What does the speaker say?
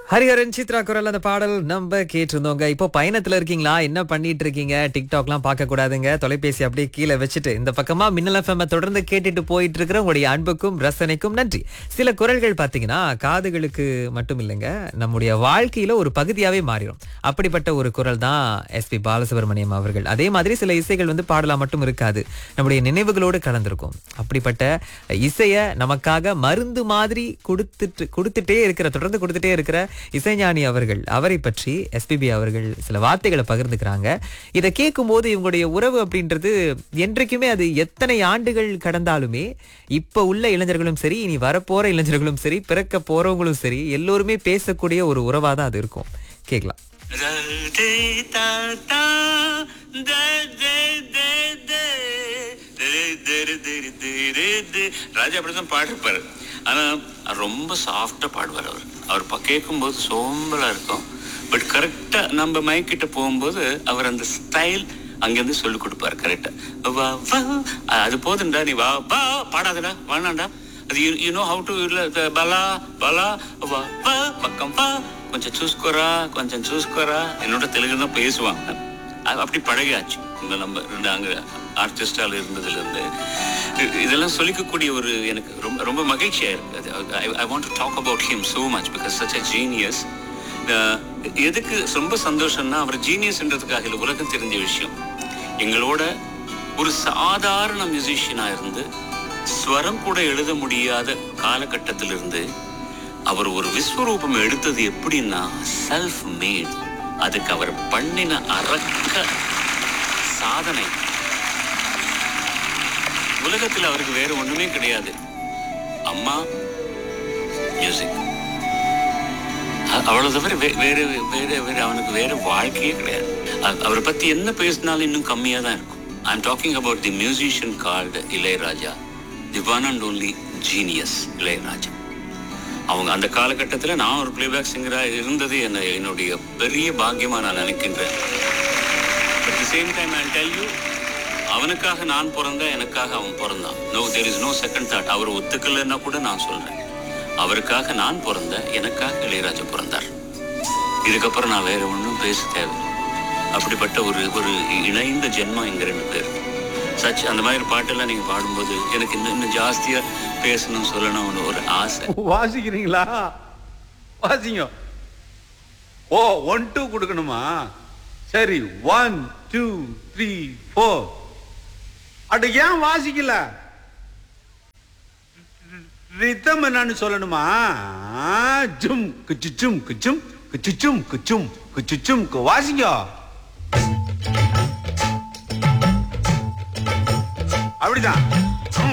ஹரிஹரன் சித்ரா குரல் அந்த பாடல் நம்ம கேட்டிருந்தோங்க இப்போ பயணத்துல இருக்கீங்களா என்ன பண்ணிட்டு இருக்கீங்க டிக்டாக்லாம் பார்க்க கூடாதுங்க தொலைபேசி அப்படியே கீழே வச்சுட்டு இந்த பக்கமா மின்னல் எஃப்எம் தொடர்ந்து கேட்டுட்டு போயிட்டு இருக்கிற உங்களுடைய அன்புக்கும் ரசனைக்கும் நன்றி சில குரல்கள் பாத்தீங்கன்னா காதுகளுக்கு மட்டும் இல்லைங்க நம்முடைய வாழ்க்கையில ஒரு பகுதியாவே மாறிடும் அப்படிப்பட்ட ஒரு குரல் தான் எஸ்பி பாலசுப்ரமணியம் அவர்கள் அதே மாதிரி சில இசைகள் வந்து பாடலா மட்டும் இருக்காது நம்முடைய நினைவுகளோடு கலந்திருக்கும் அப்படிப்பட்ட இசைய நமக்காக மருந்து மாதிரி கொடுத்துட்டு கொடுத்துட்டே இருக்கிற தொடர்ந்து கொடுத்துட்டே இருக்கிற இசைஞானி அவர்கள் அவரை பற்றி எஸ்பிபி அவர்கள் சில வார்த்தைகளை பகிர்ந்துக்கிறாங்க இதை கேட்கும்போது இவங்களுடைய உறவு அப்படின்றது என்றைக்குமே அது எத்தனை ஆண்டுகள் கடந்தாலுமே இப்ப உள்ள இளைஞர்களும் சரி இனி வரப்போற இளைஞர்களும் சரி பிறக்க போறவங்களும் சரி எல்லோருமே பேசக்கூடிய ஒரு உறவா தான் அது இருக்கும் கேட்கலாம் ராஜா அப்படிதான் பாடிருப்பாரு ஆனா ரொம்ப சாஃப்டா பாடுவார் அவர் அவர் ப- கேட்கும்போது சோம்பலா இருக்கும் பட் கரெக்டா நம்ம மைக் கிட்ட போகும்போது அவர் அந்த ஸ்டைல் அங்கிருந்து சொல்லி கொடுப்பாரு கரெக்டா வா வா அது போதும்டா நீ வா வா பாடாதடா வேணாண்டா அது யூ நோ ஹவு டு பலா பலா வா வா பக்கம் வா கொஞ்சம் చూసుకోరా கொஞ்சம் చూసుకోరా என்னோட தெலுங்கு தான் பேசுவாங்க அது அப்படி பழகியாச்சு இந்த நம்ம நாங்க ஆர்டிஸ்டால இருந்ததுல இருந்து இ- இதெல்லாம் சொல்லிக்கக்கூடிய ஒரு எனக்கு ரொம்ப ரொம்ப மகிழ்ச்சியா இருக்கு I want to talk about him so மச் பிகாஸ் such a ஜீனியஸ் எதுக்கு ரொம்ப சந்தோஷம்னா அவர் ஜீனியஸ்ன்றதுக்காக இல்லை உலகம் தெரிஞ்ச விஷயம் எங்களோட ஒரு சாதாரண மியூசிஷியனா இருந்து ஸ்வரம் கூட எழுத முடியாத காலகட்டத்திலிருந்து அவர் ஒரு விஸ்வரூபம் எடுத்தது எப்படின்னா செல்ஃப் மேட் அதுக்கு அவர் பண்ணின அரக்க சாதனை உலகத்தில் அவருக்கு வேற ஒண்ணுமே கிடையாது அம்மா மியூசிக் அவ்வளவு தவிர வே- வேற வேற வேற அவனுக்கு வேற வாழ்க்கையே கிடையாது அ- அவரை பத்தி என்ன பேசினாலும் இன்னும் கம்மியா தான் இருக்கும் I am talking about the musician called Ilaiyaraaja the one and only genius Ilaiyaraaja அவங்க அந்த காலகட்டத்தில் நான் ஒரு பிளேபேக் சிங்கராக இருந்தது என்ன என்னுடைய பெரிய பாக்கியமா நான் நினைக்கின்றேன் at the same time I tell you அவனுக்காக நான் பிறந்தேன் எனக்காக அவன் பிறந்தான் no there is no second thought அவர் ஒத்துக்கலைன்னா கூட நான் சொல்றேன் அவருக்காக நான் பிறந்தேன் எனக்காக இளையராஜா பிறந்தார் இதுக்கப்புறம் நான் வேற ஒன்றும் பேச தேவை அப்படிப்பட்ட ஒரு ஒரு இணைந்த ஜென்மம் எங்க ரெண்டு பேர் சச் அந்த மாதிரி பாட்டெல்லாம் நீங்க பாடும்போது எனக்கு இன்னும் இன்னும் ஜாஸ்தியா பேசணும் சொல்லணும்னு ஒரு ஆசை வாசிக்கிறீங்களா வாசிங்க ஓ ஒன் டூ கொடுக்கணுமா சரி ஒன் டூ த்ரீ ஃபோர் அட ஏன் வாசிக்கல ரித்தம் என்னன்னு சொல்லணுமா ஆ, ஜும் குச்சுச்சும் குச்சும் குச்சுச்சும் குச்சும் குச்சுச்சும் கு- வாசிங்க அப்படிதான்